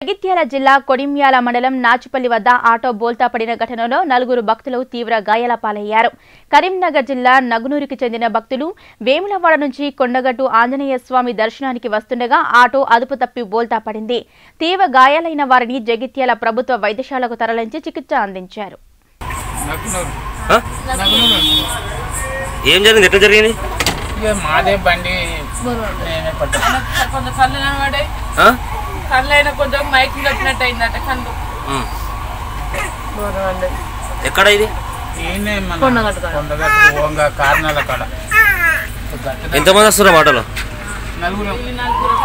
జగిత్యాల జిల్లా కొడిమ్యాల మండలం నాచుపల్లి వద్ద ఆటో బోల్తా పడిన ఘటనలో నలుగురు భక్తులు తీవ్ర గాయాల పాలయ్యారు కరీంనగర్ జిల్లా నగునూరుకి చెందిన భక్తులు వేములవాడ నుంచి కొండగట్టు ఆంజనేయ స్వామి దర్శనానికి వస్తుండగా ఆటో అదుపు తప్పి బోల్తా పడింది తీవ్ర గాయాలైన వారిని జగిత్యాల ప్రభుత్వ వైద్యశాలకు తరలించి చికిత్స అందించారు నగ్నూరు ఆ? నగ్నూరు ఏం జరిగింది ఎట్లా జరిగింది ఇక మాదే బండి నేనే పడ్డా కొంచెం కళ్ళు కనబడే ఆ? కళ్ళు అయినా కొంచెం మైక్ కట్టినట్టు అయిందట కళ్ళు ఉమ్. దూరం అండి ఎక్కడ ఇది ఈయనే మన కొండగట్టు కాడ. కొండగట్టు ఓంగ కారణాల కాడ ఎంతమంది వస్తున్నారు ఆటోలో నలుగురు ఈ నలుగురు